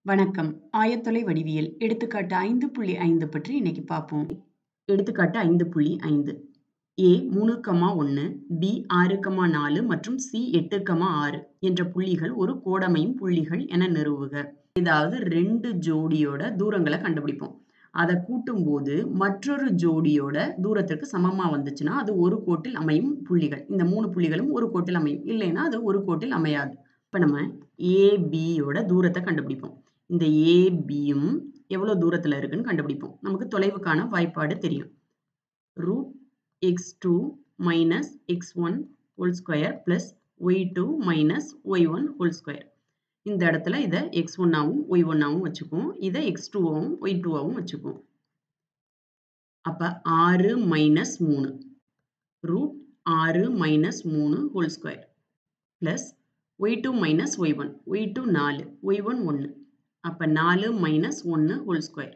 வணக்கம். ஆயத்தொலை வடிவியல் எடுத்துக்காட்டு 5.5 பற்றி இன்னைக்கு பார்ப்போம். எடுத்துக்காட்டு 5.5 ஏ 3,1 பி 6,4 மற்றும் சி 8,6 என்ற புள்ளிகள் ஒரு கோடமையும் புள்ளிகள் என நிறுவுக. ஏதாவது 2 ஜோடியோட தூரங்கள கண்டுபிடிப்போம். அத கூட்டும்போது மற்றொரு ஜோடியோட தூரத்திற்கு சமமா வந்துச்சுன்னா, அது ஒரு கோட்டில் அமையும் புள்ளிகள். இந்த 3 புள்ளிகளும் ஒரு கோட்டில் அமையும். இல்லைன்னா அது ஒரு கோட்டில் அமையாது. இப்ப நம்ம ஏபியோட தூரத்த கண்டுபிடிப்போம். இந்த ஏபியும் எவ்வளோ தூரத்துல இருக்குன்னு கண்டுபிடிப்போம். நமக்கு தொலைவுக்கான வாய்ப்பாடு தெரியும். Root x2 minus x1 whole square plus y2 minus y1 whole square. இந்த இடத்துல இத x1 ஆவும் y1 ஆவும் வச்சுக்குவோம். இத x2 ஆவும் y2 ஆவும் வச்சுக்குவோம். அப்ப 6 minus 3 root 6 minus 3 whole square plus y2 minus y1 y2 4 y1 1 அப்ப 4 minus 1 whole square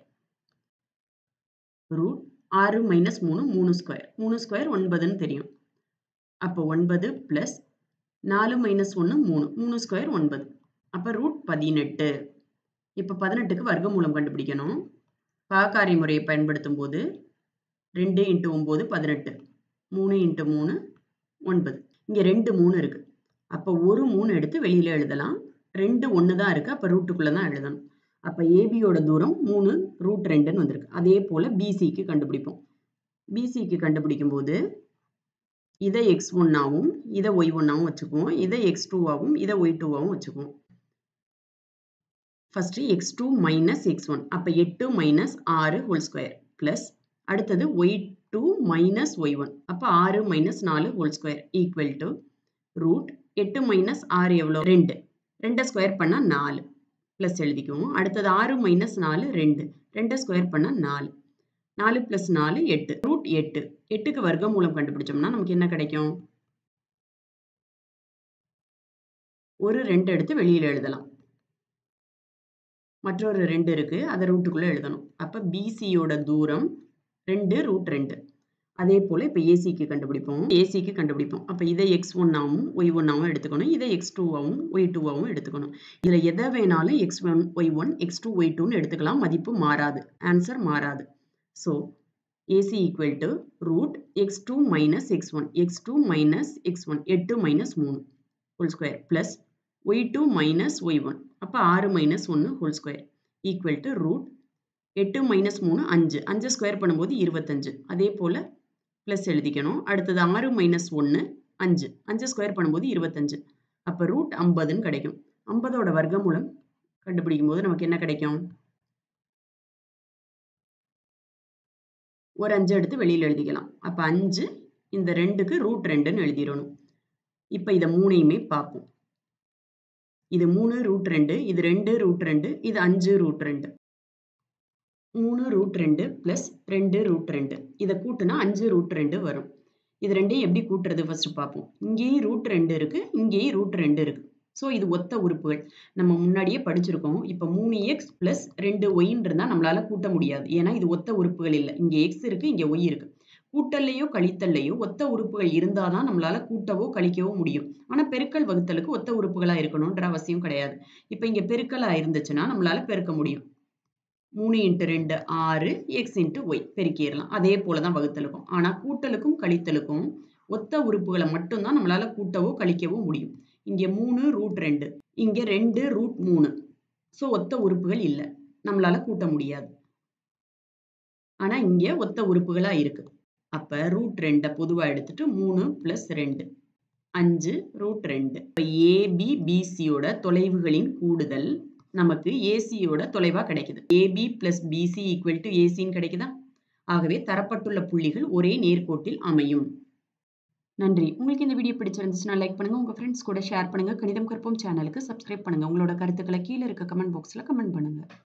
root 6 minus 3 3 square 3 square 9ன்னு தெரியும். அப்ப 9 பிளஸ் 4 மைனஸ் 1 3 3 ஸ்கொயர் 9 அப்ப ரூட் 18 இப்ப 18க்கு வர்க்கமூலம் கண்டுபிடிக்கணும். பாகாரி முறையை பயன்படுத்தும் போது 2 இன்டு 9 18 3 இன்டு 3 9 இங்க 2 3 இருக்கு. அப்ப ஒரு 3 எடுத்து வெளியில எழுதலாம். 2 1 தான் இருக்கு. அப்ப ரூட்டுக்குள்ள தான் எழுதணும். அப்ப ஏபியோட தூரம் 3 ரூட் 2ன்னு வந்திருக்கு. அதே போல பிசிக்கு கண்டுபிடிப்போம். பிசிக்கு கண்டுபிடிக்கும் போது இத x1 ஆவும் இத y1 ஆவும் வச்சுக்குவோம். இத x2 ஆவும் இத y2 ஆவும் வச்சுக்குவோம். ஃபர்ஸ்ட் x2 மைனஸ் x1 அப்ப 8 மைனஸ் 6 ஹோல் ஸ்கொயர் பிளஸ் அடுத்தது y2 மைனஸ் y1 அப்ப 6 minus 4 whole square equal to root 8 minus 6 எவ்வளோ 2 2 ஸ்கொயர் பண்ணா 4 பிளஸ் எழுதிக்குவோம். அடுத்தது 6 மைனஸ் 4 2 2 ஸ்கொயர் பண்ணா 4 4 பிளஸ் 4 8 ரூட் 8 8க்கு வர்க்கமூலம் கண்டுபிடிச்சோம்னா நமக்கு என்ன கிடைக்கும்? ஒரு 2 எடுத்து வெளியில எழுதலாம். மற்றொரு 2 இருக்கு. அத ரூட்டுக்குள்ள எழுதணும். அப்ப பிசியோட தூரம் 2 ரூட் 2 அதே போல இப்ப ஏசிக்கு கண்டுபிடிப்போம். ஏசிக்கு கண்டுபிடிப்போம். அப்ப இத x1 ஆவும் y1 ஆவும் எடுத்துக்கணும். இத x2 ஆவும் y2 ஆவும் எடுத்துக்கணும். இதுல எத வேணாலும் x1 y1 x2 y2ன்னு எடுத்துக்கலாம். மதிப்பு மாறாது. ஆன்சர் மாறாது. So AC equal to root x2 minus x1 x2 minus x1 8 minus 3 whole square plus y2 minus y1 அப்ப 6 minus 1 whole square equal to root 8 minus 3 5 5 square பண்ணும்போது 25 அதே போல பிளஸ் எழுதிக்கணும். அடுத்தது 6 மைனஸ் 1 5 5 ஸ்கொயர் பண்ணும்போது 25 அப்ப ரூட் 50ன்னு கிடைக்கும். 50ஓட வர்க்கமூலம் கண்டுபிடிக்கும் போது நமக்கு என்ன கிடைக்கும்? ஒரு 5 எடுத்து வெளியில எழுதிக்கலாம். அப்ப 5 இந்த 2க்கு ரூட் 2ன்னு எழுதிரணும். இப்ப இத மூணையுமே பார்ப்போம். இது 3 ரூட் 2 இது 2 ரூட் 2 இது 5 ரூட் 2 3 ரூட் 2 பிளஸ் 2 ரூட் 2 இத கூட்டுனா 5 ரூட் 2 வரும். இது ரெண்டையும் எப்படி கூட்டுறது ஃபர்ஸ்ட் பார்ப்போம். இங்கேயும் ரூட் 2 இருக்கு. இங்கேயும் ரூட் 2 இருக்கு. சோ இது ஒத்த உறுப்புகள். நம்ம முன்னாடியே படிச்சிருக்கோம். இப்ப 3x பிளஸ் 2yன்னு இருந்தா நம்மளால கூட்ட முடியாது. ஏன்னா இது ஒத்த உறுப்புகள் இல்ல. இங்க x இருக்கு, இங்க y இருக்கு. கூட்டல்லையோ கழித்தல்லையோ ஒத்த உறுப்புகள் இருந்தா தான் நம்மளால கூட்டவோ கழிக்கவோ முடியும். ஆனா பெருக்கல் வகுத்தலுக்கு ஒத்த உறுப்புகளா இருக்கணும்ன்ற அவசியம் கிடையாது. இப்ப இங்க பெருக்கலா இருந்துச்சுன்னா நம்மளால பெருக்க முடியும். 3 இன்டு 2 6 x இன்டு y பெருக்கிரலாம். அதே போல தான் வகுத்தலுக்கும். ஆனா கூட்டலுக்கும் கழித்தலுக்கும் ஒத்த உறுப்புகள மட்டும் தான் நம்மளால கூட்டவோ கழிக்கவோ முடியும். இங்க 3 ரூட் 2 இங்க 2 ரூட் 3 சோ ஒத்த உறுப்புகள் இல்ல. நம்மளால கூட்ட முடியாது. ஆனா இங்க ஒத்த உறுப்புகளா இருக்கு. அப்ப ரூட் 2 பொதுவா எடுத்துட்டு 3 பிளஸ் 2 5 ரூட் 2 இப்ப AB BCயோட தொலைவுகளின் கூடுதல் நமக்கு ACயோட தொலைவா கிடைக்குது. AB plus BC equal to ACன்னு கிடைக்குதா? ஆகவே தரப்பட்டுள்ள புள்ளிகள் ஒரே நேர்கோட்டில் அமையும். நன்றி. உங்களுக்கு இந்த வீடியோ பிடிச்சிருந்துச்சுன்னா லைக் பண்ணுங்க. உங்க ஃப்ரெண்ட்ஸ் கூட ஷேர் பண்ணுங்க. கணிதம் கற்போம் சேனலுக்கு சப்ஸ்கிரைப் பண்ணுங்க. உங்களோட கருத்துக்கள கீழ இருக்க கமெண்ட் பாக்ஸ்ல கமெண்ட் பண்ணுங்க.